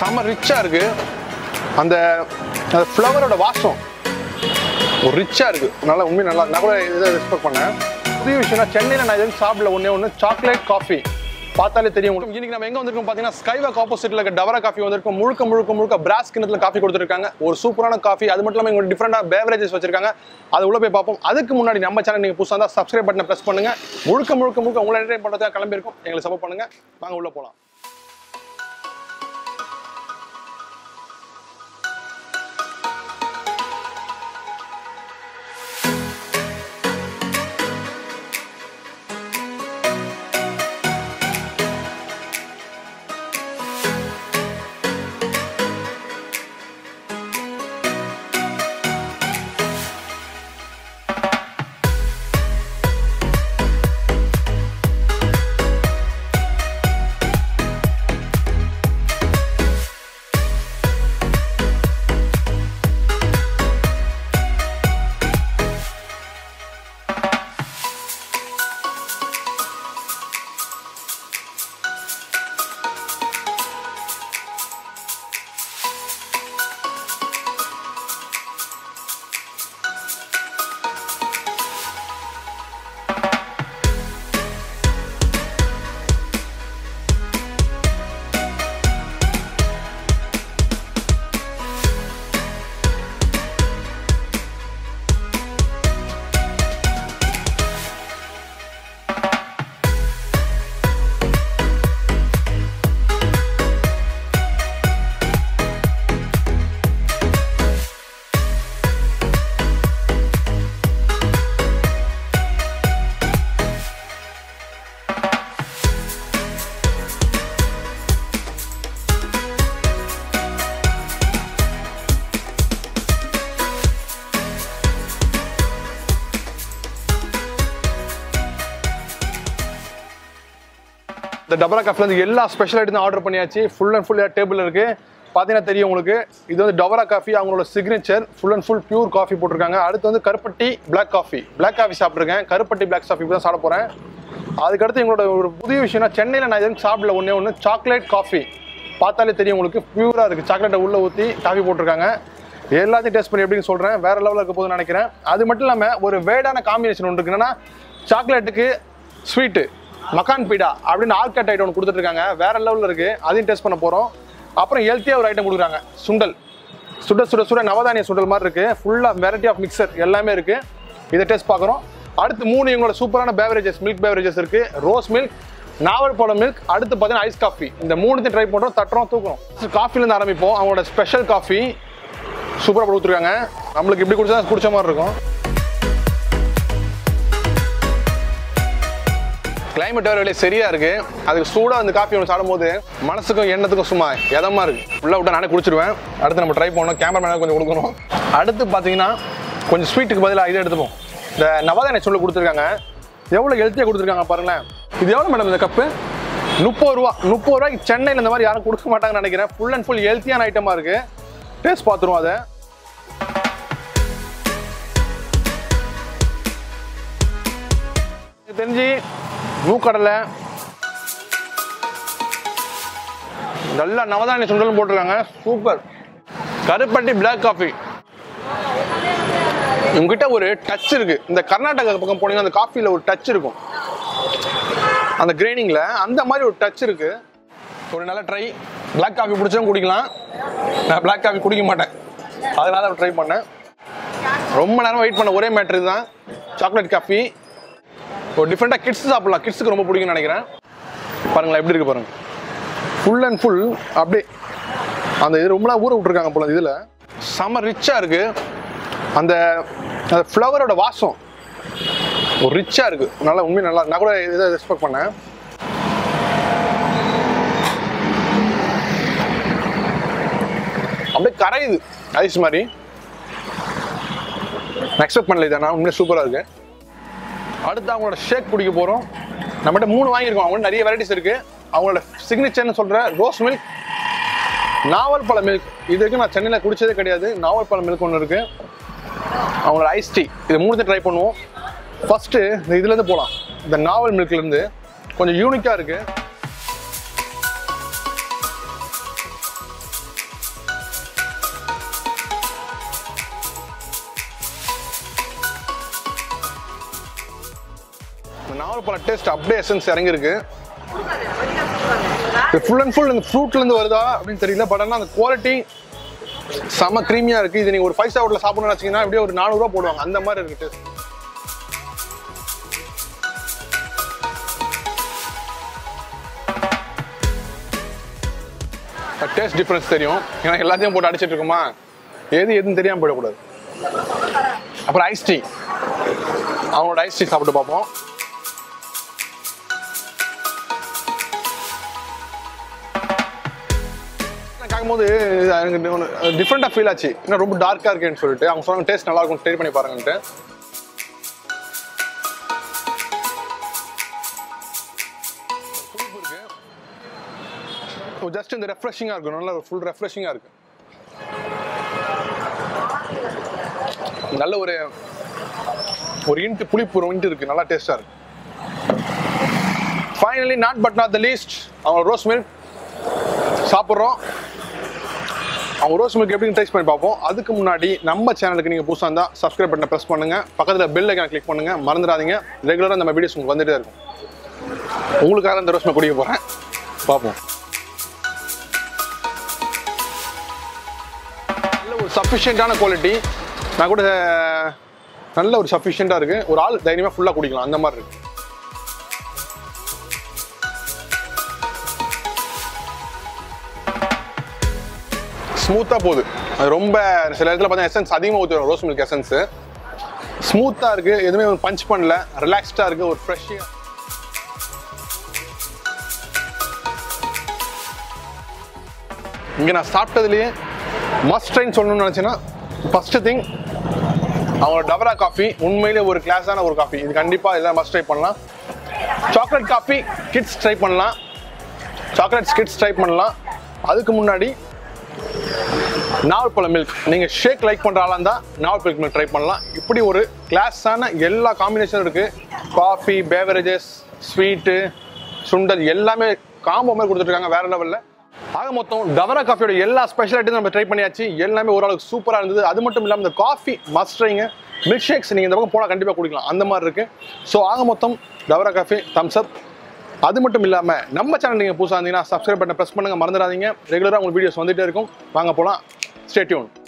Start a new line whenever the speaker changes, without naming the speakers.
செம்ம ரிச்சா இருக்கு அந்த அந்த ஃப்ளவரோட வாசம் ஒரு ரிச்சா இருக்கு நல்லா உண்மை நல்லா நான் கூட இதை ரெஸ்பெக்ட் பண்ணேன் புதிய விஷயம்னா சென்னையில் நான் எதுவும் சாப்பிடல ஒண்ணே ஒன்று சாக்லேட் காஃபி பார்த்தாலே தெரியும் உங்களுக்கு இன்னைக்கு நம்ம எங்க வந்திருக்கோம் பார்த்தீங்கன்னா ஸ்கைவாக் ஆப்போசிட்ல இருக்க டவரா காஃபி வந்திருக்கோம் முழுக்க முழுக்க முழுக்க பிராஸ் கிணத்துல காஃபி கொடுத்துருக்காங்க ஒரு சூப்பரான காஃபி அது மட்டும் இல்லாமல் இவங்க டிஃப்ரெண்டான பேவரேஜஸ் வச்சிருக்காங்க அது உள்ள போய் பார்ப்போம் அதுக்கு முன்னாடி நம்ம சேனல் நீங்க புதுசாக இருந்தால் சப்ஸ்கிரைப் பட்டனை பிரஸ் பண்ணுங்க முழுக்க முழுக்க முழுக்க உங்களை என்டர்டைன் பண்ணுறதுக்காக கிளம்பியிருக்கோம் எங்களுக்கு சப்போர்ட் பண்ணுங்க வாங்க உள்ள போலாம் இந்த டபரா காஃபில வந்து எல்லா ஸ்பெஷல் ஐட்டம் ஆர்டர் பண்ணியாச்சு ஃபுல் அண்ட் ஃபுல் டேபிள் இருக்கு பார்த்தீங்கன்னா தெரியும் உங்களுக்கு இது வந்து டவரா காஃபி அவங்களோட signature full and full pure coffee போட்டிருக்காங்க அடுத்து வந்து கருப்பட்டி பிளாக் காஃபி பிளாக் காஃபி சாப்பிட்ருக்கேன் கருப்பட்டி பிளாக் காஃபி தான் சாப்பிட போகிறேன் அதுக்கடுத்து எங்களோட ஒரு புதிய விஷயம்னா சென்னையில் நான் எதுவும் சாப்பிடல ஒன்றே ஒன்று சாக்லேட் காஃபி பார்த்தாலே தெரியும் உங்களுக்கு பியூராக இருக்குது சாக்லேட்டை உள்ளே ஊற்றி காஃபி போட்டிருக்காங்க எல்லாத்தையும் டேஸ்ட் பண்ணி எப்படின்னு சொல்கிறேன் வேற லெவலில் இருக்க போதுன்னு நினைக்கிறேன் அது மட்டும் இல்லாமல் ஒரு வேடான காம்பினேஷன் ஒன்று இருக்கு என்னன்னா சாக்லேட்டுக்கு ஸ்வீட்டு மக்கான் பீடா அப்படின்னு ஆல்கட் ஐட்டம் ஒன்று கொடுத்துட்ருக்காங்க வேற லெவலில் இருக்கு அதையும் டேஸ்ட் பண்ண போகிறோம் அப்புறம் ஹெல்த்தியாக ஒரு ஐட்டம் கொடுக்குறாங்க சுண்டல் சுட சுட சுட நவதானிய சுண்டல் மாதிரி இருக்கு ஃபுல்லாக வெரைட்டி ஆஃப் மிக்சர் எல்லாமே இருக்கு இதை டேஸ்ட் பார்க்குறோம் அடுத்து மூணு எங்களோட சூப்பரான பேவரேஜஸ் மில்க் பேவரேஜஸ் இருக்கு ரோஸ் மில்க் நாவல் பழம் மில்க் அடுத்து பார்த்தீங்கன்னா ஐஸ் காஃபி இந்த மூணுத்தையும் ட்ரை பண்ணுறோம் தட்டுறோம் தூக்குறோம் காஃபிலேருந்து ஆரம்பிப்போம் அவங்களோட ஸ்பெஷல் காஃபி சூப்பராக கொடுத்துருக்காங்க நம்மளுக்கு இப்படி குடிச்சா குடிச்ச மாதிரி இருக்கும் கிளைமேட் வேறு வெளியே சரியா இருக்கு அதுக்கு சூடாக அந்த காஃபி ஒன்று சாப்பிடும்போது மனசுக்கும் எண்ணத்துக்கும் சும்மா எதமா இருக்கு உள்ள விட்டா நானே குடிச்சிருவேன் அடுத்து நம்ம ட்ரை பண்ணணும் கேமராமேனுக்கு கொஞ்சம் கொடுக்கணும் அடுத்து பார்த்தீங்கன்னா கொஞ்சம் ஸ்வீட்டுக்கு பதிலாக இதை எடுத்துப்போம் இந்த நவதானிய சொல்லி கொடுத்துருக்காங்க எவ்வளோ ஹெல்த்தியாக கொடுத்துருக்காங்க பாருங்களேன் இது எவ்வளோ மேடம் இந்த கப்பு முப்பது ரூபா முப்பது ரூபாய்க்கு சென்னையில் இந்த மாதிரி யாரும் கொடுக்க மாட்டாங்கன்னு நினைக்கிறேன் ஃபுல் அண்ட் ஃபுல் ஹெல்த்தியான ஐட்டமாக இருக்கு டேஸ்ட் பார்த்துருவோம் அதை எனக்கு தெரிஞ்சு மூக்கடலை நல்லா நவதானிய சுண்டலும் போட்டிருக்காங்க சூப்பர் கருப்பட்டி பிளாக் காஃபி உங்ககிட்ட ஒரு டச் இருக்கு இந்த கர்நாடகா பக்கம் போனீங்கன்னா அந்த காஃபில ஒரு டச் இருக்கும் அந்த கிரைனிங்ல அந்த மாதிரி ஒரு டச் இருக்கு ஒரு நல்ல ட்ரை பிளாக் காஃபி பிடிச்சவங்க குடிக்கலாம் நான் பிளாக் காஃபி குடிக்க மாட்டேன் அதனால ட்ரை பண்ணேன் ரொம்ப நேரம் வெயிட் பண்ண ஒரே மேட்ரு தான் சாக்லேட் காஃபி ஒரு டிஃப்ரெண்டாக கிட்ஸ் சாப்பிடலாம் கிட்ஸுக்கு ரொம்ப பிடிக்கும்னு நினைக்கிறேன் பாருங்களேன் எப்படி இருக்கு பாருங்க ஃபுல் அண்ட் ஃபுல் அப்படியே அந்த இது ரொம்ப நாள் ஊற விட்டுருக்காங்க போல இதில் செம ரிச்சாக இருக்கு அந்த அந்த ஃப்ளவரோட வாசம் ஒரு ரிச்சாக இருக்கு நல்லா உண்மை நல்லா நான் கூட இதை ரெஸ்பெக்ட் பண்ணேன் அப்படியே கரையுது ஐஸ் மாதிரி நான் எக்ஸ்பெக்ட் பண்ணல இதை நான் உண்மையாக சூப்பராக இருக்கு அடுத்து அவங்களோட ஷேக் குடிக்க போகிறோம் நம்மகிட்ட மூணு வாங்கியிருக்கோம் அவங்கள்ட்ட நிறைய வெரைட்டிஸ் இருக்கு அவங்களோட சிக்னேச்சர்னு சொல்கிற ரோஸ் மில்க் நாவல் பழ மில்க் இது வரைக்கும் நான் சென்னையில் குடிச்சதே கிடையாது நாவல் பழ மில்க் ஒன்று இருக்கு அவங்களோட ஐஸ் டீ இது மூணுத்தையும் ட்ரை பண்ணுவோம் ஃபர்ஸ்ட்டு இந்த இதுலேருந்து போகலாம் இந்த நாவல் மில்க்லேருந்து கொஞ்சம் யூனிக்காக இருக்கு நாவல் பழ டேஸ்ட் அப்படியே எசன்ஸ் இறங்கியிருக்கு ஃபுல் அண்ட் ஃபுல் இந்த ஃப்ரூட்ல இருந்து வருதா அப்படின்னு தெரியல பட் ஆனால் அந்த குவாலிட்டி செம க்ரீமியா இருக்கு இது நீங்க ஒரு ஃபைவ் ஸ்டார் ஹோட்டல் சாப்பிடணும்னு வச்சீங்கன்னா அப்படியே ஒரு நானூறுரூவா போடுவாங்க அந்த மாதிரி இருக்கு டேஸ்ட் டேஸ்ட் டிஃபரன்ஸ் தெரியும் ஏன்னா எல்லாத்தையும் போட்டு அடிச்சிட்டு இருக்குமா எது எதுன்னு தெரியாம போயிடக்கூடாது அப்புறம் ஐஸ் டீ அவங்களோட ஐஸ் டீ சாப்பிட்டு பார்ப்போம் கேட்கும்போது எனக்கு டிஃப்ரெண்டாக ஃபீல் ஆச்சு ஏன்னா ரொம்ப டார்க்காக இருக்கேன்னு சொல்லிட்டு அவங்க சொன்னாங்க டேஸ்ட் நல்லா இருக்கும் ட்ரை பண்ணி பாருங்கன்ட்டு புளிப்பு இருக்கு ஜஸ்ட் இந்த ரெஃப்ரெஷிங்காக இருக்கும் நல்ல ஃபுல் ரெஃப்ரெஷிங்காக இருக்கு நல்ல ஒரு ஒரு இன்ட்டு புளிப்பு ஒரு இன்ட்டு இருக்கு நல்லா டேஸ்டாக இருக்கு finally not but not the least அவங்க ரோஸ் மில்க் சாப்பிட்றோம் அவங்க ரோஸ் மில்க் எப்படின்னு டேஸ்ட் பண்ணி பார்ப்போம் அதுக்கு முன்னாடி நம்ம சேனலுக்கு நீங்கள் புதுசாக இருந்தால் சப்ஸ்கிரைப் பண்ண ப்ரெஸ் பண்ணுங்க பக்கத்தில் பெல் ஐக்கான கிளிக் பண்ணுங்க மறந்துடாதீங்க ரெகுலராக நம்ம வீடியோஸ் உங்களுக்கு வந்துட்டே இருக்கும் உங்களுக்காக இந்த ரோஸ் மில்க் குடிக்க போகிறேன் பார்ப்போம் நல்ல ஒரு சஃபிஷியண்டான குவாலிட்டி நான் கூட அஹ், நல்ல ஒரு சஃபிஷியண்டாக இருக்கு ஒரு ஆள் தைரியமாக ஃபுல்லாக குடிக்கலாம் அந்த மாதிரி இருக்கு ஸ்மூத்தாக போகுது அது ரொம்ப சில இடத்துல பார்த்தா எசன்ஸ் அதிகமாக ஊற்றுவோம் ரோஸ் மில்க் எசன்ஸ் ஸ்மூத்தாக இருக்கு எதுவுமே பஞ்ச் பண்ணல ரிலாக்ஸ்டாக இருக்கு ஒரு ஃப்ரெஷ்ஷாக இங்கே நான் சாப்பிட்டதுலேயே மஸ்ட் ட்ரைன்னு சொல்லணும்னு நினச்சேன்னா ஃபஸ்ட்டு திங் அவங்களோட டவரா காஃபி உண்மையிலே ஒரு கிளாஸான ஒரு காஃபி இது கண்டிப்பாக இதெல்லாம் மஸ்ட் ட்ரை பண்ணலாம் சாக்லேட் காஃபி கிட்ஸ் ட்ரை பண்ணலாம் சாக்லேட் கிட்ஸ் ட்ரை பண்ணலாம் அதுக்கு முன்னாடி நாவல்பழ மில்க் நீங்கள் ஷேக் லைக் பண்ணுற ஆளாக இருந்தால் நாவல்பழ மில்க் ட்ரை பண்ணலாம் இப்படி ஒரு கிளாஸான எல்லா காம்பினேஷனும் இருக்குது காஃபி பேவரேஜஸ் ஸ்வீட்டு சுண்டல் எல்லாமே காம்போ மாதிரி கொடுத்துட்ருக்காங்க வேற லெவலில் ஆக மொத்தம் டவரா காஃபியோட எல்லா ஸ்பெஷாலிட்டியும் நம்ம ட்ரை பண்ணியாச்சு எல்லாமே ஓரளவுக்கு சூப்பராக இருந்தது அது மட்டும் இல்லாமல் இந்த காஃபி மஸ்ட்ரைங்க மில்க் ஷேக்ஸ் நீங்கள் இந்த பக்கம் போனால் கண்டிப்பாக குடிக்கலாம் அந்த மாதிரி இருக்குது ஸோ ஆக மொத்தம் டவரா காஃபி தம்ஸ் அப் அது மட்டும் இல்லாமல் நம்ம சேனல் நீங்கள் புதுசாக இருந்தீங்கன்னா சப்ஸ்கிரைப் பண்ண ப்ரெஸ் பண்ணுங்க மறந்துடாதீங்க ரெகுலராக உங்களுக்கு வீடியோஸ் வந்துட்டே இருக்கும் வாங்க போகலாம் ஸ்டேட்யூன்